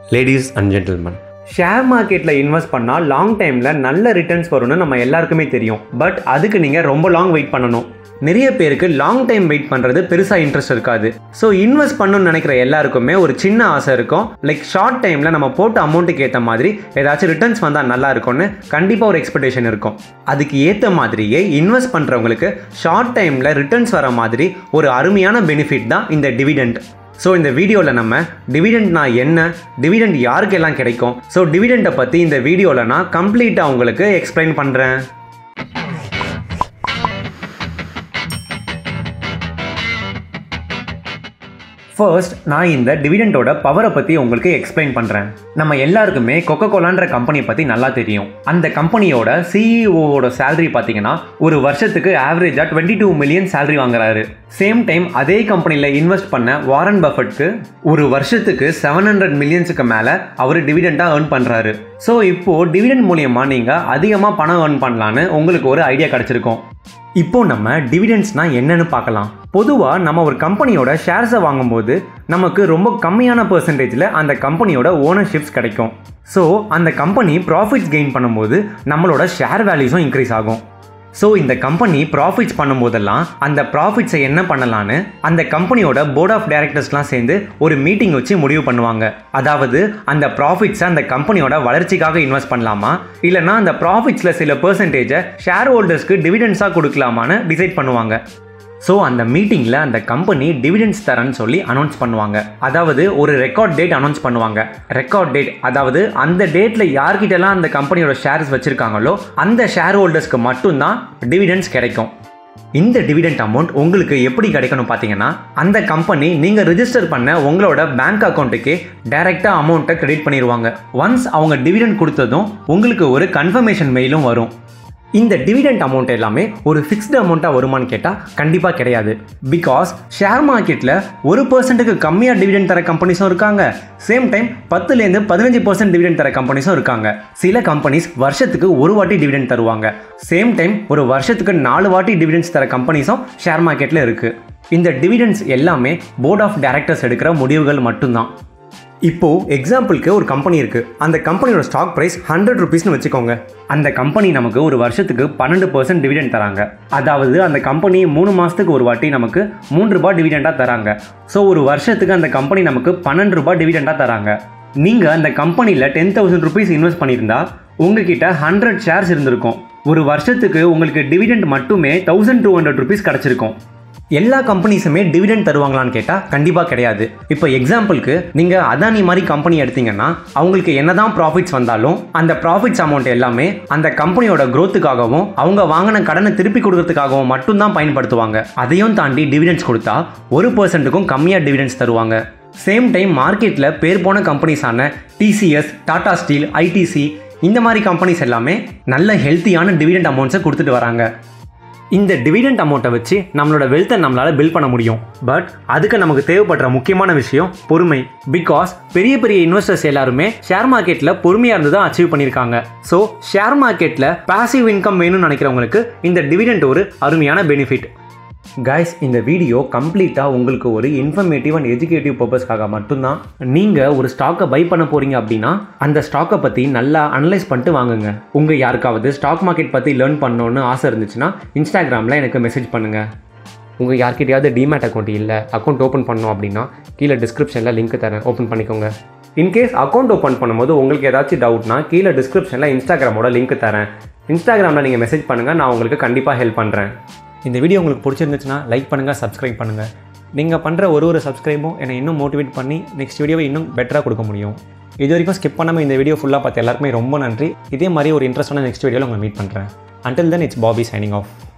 ladies and gentlemen share மார்க்கெட்டில் invest பண்ணால் long டைமில் நல்ல ரிட்டர்ன்ஸ் வரும்னு நம்ம எல்லாருக்குமே தெரியும் பட் அதுக்கு நீங்கள் ரொம்ப லாங் வெயிட் பண்ணணும் நிறைய பேருக்கு லாங் டைம் வெயிட் பண்ணுறது பெருசாக இன்ட்ரெஸ்ட் இருக்காது ஸோ இன்வெஸ்ட் பண்ணணும்னு நினைக்கிற எல்லாருக்குமே ஒரு சின்ன ஆசை இருக்கும் லைக் ஷார்ட் டைமில் நம்ம போட்ட அமௌண்ட்டுக்கு ஏற்ற மாதிரி ஏதாச்சும் ரிட்டர்ன்ஸ் வந்தால் நல்லா இருக்கும்னு கண்டிப்பாக ஒரு எக்ஸ்பெக்டேஷன் இருக்கும் அதுக்கு ஏற்ற மாதிரியே இன்வெஸ்ட் பண்ணுறவங்களுக்கு ஷார்ட் டைமில் ரிட்டர்ன்ஸ் வர மாதிரி ஒரு அருமையான பெனிஃபிட் தான் இந்த டிவிடெண்ட் ஸோ இந்த வீடியோவில் நம்ம டிவிடெண்ட்னா என்ன டிவிடெண்ட் யாருக்கெல்லாம் கிடைக்கும் ஸோ டிவிடெண்ட்டை பற்றி இந்த வீடியோவில் நான் கம்ப்ளீட்டாக உங்களுக்கு எக்ஸ்பிளைன் பண்ணுறேன் ஃபர்ஸ்ட் நான் இந்த டிவிடெண்டோட பவரை பற்றி உங்களுக்கு எக்ஸ்பிளைன் பண்ணுறேன் நம்ம எல்லாருக்குமே கொக்கோ கோலான்ற கம்பெனியை பற்றி நல்லா தெரியும் அந்த கம்பெனியோட சிஇஓவோட சேலரி பார்த்தீங்கன்னா ஒரு வருஷத்துக்கு ஆவரேஜாக டுவெண்ட்டி டூ மில்லியன் சேலரி வாங்குறாரு சேம் டைம் அதே கம்பெனியில் இன்வெஸ்ட் பண்ண வாரன் பஃபட்க்கு ஒரு வருஷத்துக்கு செவன் ஹண்ட்ரட் மில்லியன்ஸுக்கு மேலே அவர் டிவிடெண்டாக ஏர்ன் பண்ணுறாரு ஸோ இப்போது டிவிடெண்ட் மூலியமாக நீங்கள் அதிகமாக பணம் ஏர்ன் பண்ணலான்னு உங்களுக்கு ஒரு ஐடியா கிடச்சிருக்கும் இப்போ நம்ம டிவிடெண்ட்ஸ்னா என்னன்னு பார்க்கலாம் பொதுவாக நம்ம ஒரு கம்பெனியோட ஷேர்ஸை வாங்கும்போது நமக்கு ரொம்ப கம்மியான பர்சன்டேஜில் அந்த கம்பெனியோட ஓனர்ஷிப்ஸ் கிடைக்கும் ஸோ அந்த கம்பெனி ப்ராஃபிட்ஸ் கெயின் பண்ணும்போது நம்மளோட ஷேர் வேல்யூஸும் இன்க்ரீஸ் ஆகும் ஸோ இந்த கம்பெனி ப்ராஃபிட்ஸ் பண்ணும்போதெல்லாம் அந்த ப்ராஃபிட்ஸை என்ன பண்ணலான்னு அந்த கம்பெனியோட போர்ட் ஆஃப் டைரக்டர்ஸ்லாம் சேர்ந்து ஒரு மீட்டிங் வச்சு முடிவு பண்ணுவாங்க அதாவது அந்த ப்ராஃபிட்ஸை அந்த கம்பெனியோட வளர்ச்சிக்காக இன்வெஸ்ட் பண்ணலாமா இல்லைனா அந்த ப்ராஃபிட்ஸில் சில பெர்சன்டேஜை ஷேர் ஹோல்டர்ஸ்க்கு டிவிடெண்ட்ஸாக கொடுக்கலாமான்னு டிசைட் பண்ணுவாங்க ஸோ அந்த மீட்டிங்கில் அந்த கம்பெனி டிவிடெண்ட்ஸ் தரேன்னு சொல்லி அனௌன்ஸ் பண்ணுவாங்க அதாவது ஒரு ரெக்கார்ட் டேட் அனௌன்ஸ் பண்ணுவாங்க ரெக்கார்ட் டேட் அதாவது அந்த டேட்டில் யார்கிட்டலாம் அந்த கம்பெனியோட ஷேர்ஸ் வச்சுருக்காங்களோ அந்த ஷேர் ஹோல்டர்ஸ்க்கு மட்டும்தான் டிவிடெண்ட்ஸ் கிடைக்கும் இந்த டிவிடெண்ட் அமௌண்ட் உங்களுக்கு எப்படி கிடைக்கணும் பார்த்தீங்கன்னா அந்த கம்பெனி நீங்கள் ரிஜிஸ்டர் பண்ண உங்களோட பேங்க் அக்கௌண்ட்டுக்கே டைரெக்டாக அமௌண்ட்டை கிரெடிட் பண்ணிடுவாங்க ஒன்ஸ் அவங்க டிவிடெண்ட் கொடுத்ததும் உங்களுக்கு ஒரு கன்ஃபர்மேஷன் மெயிலும் வரும் இந்த டிவிடெண்ட் அமௌண்ட் எல்லாமே ஒரு ஃபிக்ஸ்டு அமௌண்ட்டாக வருமானு கேட்டால் கண்டிப்பாக கிடையாது பிகாஸ் ஷேர் மார்க்கெட்டில் ஒரு பர்சன்ட்டுக்கு கம்மியாக டிவிடெண்ட் தர கம்பெனிஸும் இருக்காங்க சேம் டைம் பத்துலேருந்து பதினஞ்சு பர்சன்ட் டிவிடெண்ட் தர கம்பெனிஸும் இருக்காங்க சில கம்பெனிஸ் வருஷத்துக்கு ஒரு வாட்டி டிவிடெண்ட் தருவாங்க சேம் டைம் ஒரு வருஷத்துக்கு நாலு வாட்டி டிவிடெண்ட்ஸ் தர கம்பெனிஸும் ஷேர் மார்க்கெட்டில் இருக்குது இந்த டிவிடெண்ட்ஸ் எல்லாமே போர்ட் ஆஃப் டைரக்டர்ஸ் எடுக்கிற முடிவுகள் மட்டும்தான் இப்போது எக்ஸாம்பிளுக்கு ஒரு கம்பெனி இருக்குது அந்த கம்பெனியோட ஸ்டாக் ப்ரைஸ் ஹண்ட்ரட் ருபீஸ்னு வச்சுக்கோங்க அந்த கம்பெனி நமக்கு ஒரு வருஷத்துக்கு பன்னெண்டு பர்சன்ட் டிவிடெண்ட் தராங்க அதாவது அந்த கம்பெனி மூணு மாதத்துக்கு ஒரு வாட்டி நமக்கு மூன்று ரூபாய் டிவிடெண்டாக தராங்க ஸோ ஒரு வருஷத்துக்கு அந்த கம்பெனி நமக்கு பன்னெண்டு ரூபாய் டிவிடெண்டாக தராங்க நீங்கள் அந்த கம்பெனியில் டென் தௌசண்ட் ருபீஸ் இன்வெஸ்ட் பண்ணியிருந்தா உங்ககிட்ட ஹண்ட்ரட் ஷேர்ஸ் இருந்திருக்கும் ஒரு வருஷத்துக்கு உங்களுக்கு டிவிடெண்ட் மட்டுமே தௌசண்ட் டூ ஹண்ட்ரட் ருபீஸ் கிடச்சிருக்கும் எல்லா கம்பெனிஸுமே டிவிடெண்ட் தருவாங்களான்னு கேட்டால் கண்டிப்பாக கிடையாது இப்போ எக்ஸாம்பிளுக்கு நீங்கள் அதானி மாதிரி கம்பெனி எடுத்தீங்கன்னா அவங்களுக்கு என்னதான் ப்ராஃபிட்ஸ் வந்தாலும் அந்த ப்ராஃபிட்ஸ் அமௌண்ட் எல்லாமே அந்த கம்பெனியோட க்ரோத்துக்காகவும் அவங்க வாங்கின கடனை திருப்பி கொடுக்கறதுக்காகவும் மட்டும்தான் பயன்படுத்துவாங்க அதையும் தாண்டி டிவிடெண்ட்ஸ் கொடுத்தா ஒரு பர்சன்ட்டுக்கும் கம்மியாக டிவிடெண்ட்ஸ் தருவாங்க சேம் டைம் மார்க்கெட்டில் பேர் போன கம்பெனிஸான டிசிஎஸ் டாடா ஸ்டீல் ஐடிசி இந்த மாதிரி கம்பெனிஸ் எல்லாமே நல்ல ஹெல்த்தியான டிவிடெண்ட் அமௌண்ட்ஸை கொடுத்துட்டு வராங்க இந்த டிவிடெண்ட் அமௌண்ட்டை வச்சு நம்மளோட வெல்த்தை நம்மளால் பில்ட் பண்ண முடியும் பட் அதுக்கு நமக்கு தேவைப்படுற முக்கியமான விஷயம் பொறுமை பிகாஸ் பெரிய பெரிய இன்வெஸ்டர்ஸ் எல்லாருமே ஷேர் மார்க்கெட்டில் பொறுமையாக இருந்து தான் அச்சீவ் பண்ணியிருக்காங்க ஸோ ஷேர் மார்க்கெட்டில் பாசிவ் இன்கம் வேணும்னு நினைக்கிறவங்களுக்கு இந்த டிவிடெண்ட் ஒரு அருமையான பெனிஃபிட் கைஸ் இந்த வீடியோ கம்ப்ளீட்டாக உங்களுக்கு ஒரு இன்ஃபர்மேட்டிவ் அண்ட் எஜுகேட்டிவ் பர்பஸ்க்காக மட்டும்தான் நீங்கள் ஒரு ஸ்டாக்கை பை பண்ண போகிறீங்க அப்படின்னா அந்த ஸ்டாக்கை பற்றி நல்லா அனலைஸ் பண்ணிட்டு வாங்குங்க உங்கள் யாருக்காவது ஸ்டாக் மார்க்கெட் பற்றி லேர்ன் பண்ணணுன்னு ஆசை இருந்துச்சுன்னா இன்ஸ்டாகிராமில் எனக்கு மெசேஜ் பண்ணுங்கள் உங்கள் யார்கிட்டயாவது டிமேட் அக்கௌண்ட் இல்லை அக்கௌண்ட் ஓப்பன் பண்ணோம் அப்படின்னா கீழே டிஸ்கிரிப்ஷனில் லிங்க் தரேன் ஓப்பன் பண்ணிக்கோங்க இன்கேஸ் அக்கௌண்ட் ஓப்பன் பண்ணும்போது உங்களுக்கு ஏதாச்சும் டவுட்னா கீழே டிஸ்கிரிப்ஷனில் இன்ஸ்டாகிராமோட லிங்க் தரேன் இன்ஸ்டாகிராமில் நீங்கள் மெசேஜ் பண்ணுங்கள் நான் உங்களுக்கு கண்டிப்பாக ஹெல்ப் பண்ணுறேன் இந்த வீடியோ உங்களுக்கு பிடிச்சிருந்துச்சுன்னா லைக் பண்ணுங்கள் சப்ஸ்கிரைப் பண்ணுங்கள் நீங்கள் பண்ணுற ஒரு ஒரு சப்ஸ்கிரைபும் என்னை இன்னும் மோட்டிவேட் பண்ணி நெக்ஸ்ட் வீடியோவை இன்னும் பெட்டராக கொடுக்க முடியும் இது வரைக்கும் ஸ்கிப் பண்ணாமல் இந்த வீடியோ ஃபுல்லாக பார்த்து எல்லாருக்குமே ரொம்ப நன்றி இதே மாதிரி ஒரு இன்ட்ரெஸ்டான நெக்ஸ்ட் வீடியோவில் உங்களை மீட் பண்ணுறேன் until then it's Bobby signing of